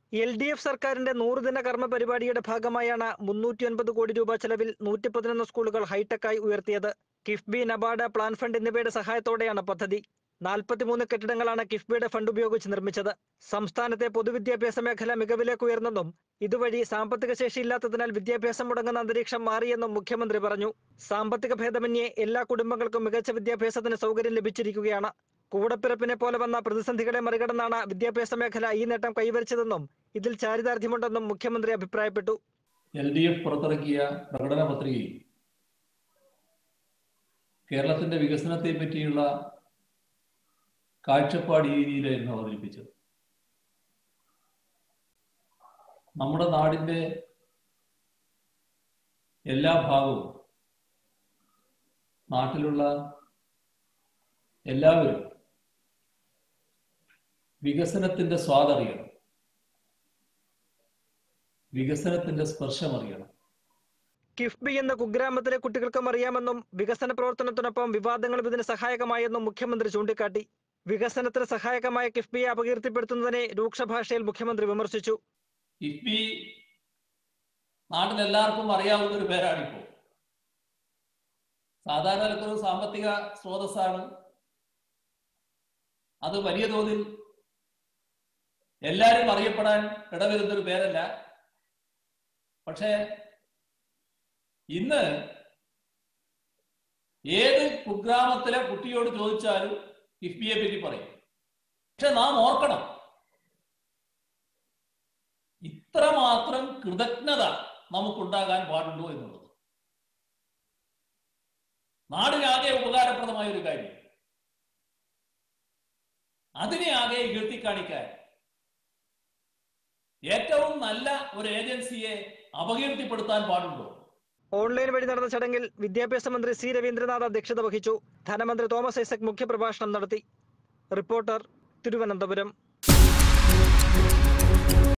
L D F സർക്കാരിന്റെ നൂറുദിന കർമ്മ പരിപാടിയുടെ ഭാഗമായാണ് മുന്നൂറ്റി ഒൻപത് കോടി രൂപ ചെലവിൽ നൂറ്റി പതിനൊന്ന് സ്കൂളുകൾ ഹൈടെക്കായി ഉയർത്തിയത് കിഫ്ബി നബാർഡ് പ്ലാൻ ഫണ്ട് എന്നിവയുടെ സഹായത്തോടെയാണ് പദ്ധതി നാൽപ്പത്തിമൂന്ന് കെട്ടിടങ്ങളാണ് കിഫ്ബിയുടെ ഫണ്ട് ഉപയോഗിച്ച് നിർമ്മിച്ചത് സംസ്ഥാനത്തെ പൊതുവിദ്യാഭ്യാസ മേഖല മികവിലേക്ക് ഉയർന്നെന്നും ഇതുവഴി സാമ്പത്തിക ശേഷിയില്ലാത്തതിനാൽ വിദ്യാഭ്യാസം മുടങ്ങുന്ന അന്തരീക്ഷം മാറിയെന്നും മുഖ്യമന്ത്രി പറഞ്ഞു സാമ്പത്തിക ഭേദമന്യേ എല്ലാ കുടുംബങ്ങൾക്കും മികച്ച വിദ്യാഭ്യാസത്തിന് സൗകര്യം ലഭിച്ചിരിക്കുകയാണ് കൂടപ്പിറപ്പിനെ പോലെ വന്ന പ്രതിസന്ധികളെ മറികടന്നാണ് വിദ്യാഭ്യാസ മേഖല ഈ നേട്ടം കൈവരിച്ചതെന്നും ഇതിൽ ചാരിതാർത്ഥ്യമുണ്ടെന്നും മുഖ്യമന്ത്രി അഭിപ്രായപ്പെട്ടു എൽ ഡി എഫ് പുറത്തിറക്കിയ പ്രകടന പത്രികയിൽ കേരളത്തിന്റെ വികസനത്തെ പറ്റിയുള്ള കാഴ്ചപ്പാട് ഈ രീതിയിലായിരുന്നു അവതരിപ്പിച്ചത് നമ്മുടെ നാടിന്റെ എല്ലാ ഭാഗവും നാട്ടിലുള്ള എല്ലാവരും വികസനത്തിന്റെ സ്വാദറിയണം വികസനത്തിന്റെ സ്പർശമറിയണം കിഫ്ബി എന്ന കുഗ്രാമത്തിലെ കുട്ടികൾക്കും അറിയാമെന്നും വികസന പ്രവർത്തനത്തിനൊപ്പം വിവാദങ്ങളും ഇതിന് സഹായകമായെന്നും മുഖ്യമന്ത്രി ചൂണ്ടിക്കാട്ടി വികസനത്തിന് സഹായകമായ കിഫ്ബിയെ അപകീർത്തിപ്പെടുത്തുന്നതിനെ രൂക്ഷ ഭാഷയിൽ മുഖ്യമന്ത്രി വിമർശിച്ചു കിഫ്ബി നാട്ടിലെല്ലാവർക്കും അറിയാവുന്ന ഒരു പേരാണിപ്പോ സാധാരണ ഒരു സാമ്പത്തിക സ്രോതസ്സാണ് അത് വലിയ തോതിൽ എല്ലാവരും അറിയപ്പെടാൻ ഇടവരുന്ന ഒരു പേരല്ല പക്ഷേ ഇന്ന് ഏത് കുഗ്രാമത്തിലെ കുട്ടിയോട് ചോദിച്ചാലും കിഫ്ബിയെ പറ്റി പറയും പക്ഷെ നാം ഓർക്കണം ഇത്രമാത്രം കൃതജ്ഞത നമുക്കുണ്ടാകാൻ പാടുണ്ടോ എന്നുള്ളത് നാടിനാകെ ഉപകാരപ്രദമായ ഒരു കാര്യം അതിനെ ആകെ ഇകഴ്ത്തിക്കാണിക്കാൻ ഏറ്റവും നല്ല ഒരു ഏജൻസിയെ അപകീർത്തിപ്പെടുത്താൻ പാടുണ്ടോ ഓൺലൈൻ വഴി നടന്ന ചടങ്ങിൽ വിദ്യാഭ്യാസ മന്ത്രി സി രവീന്ദ്രനാഥ് അധ്യക്ഷത വഹിച്ചു ധനമന്ത്രി തോമസ് ഐസക് മുഖ്യപ്രഭാഷണം നടത്തി റിപ്പോർട്ടർ തിരുവനന്തപുരം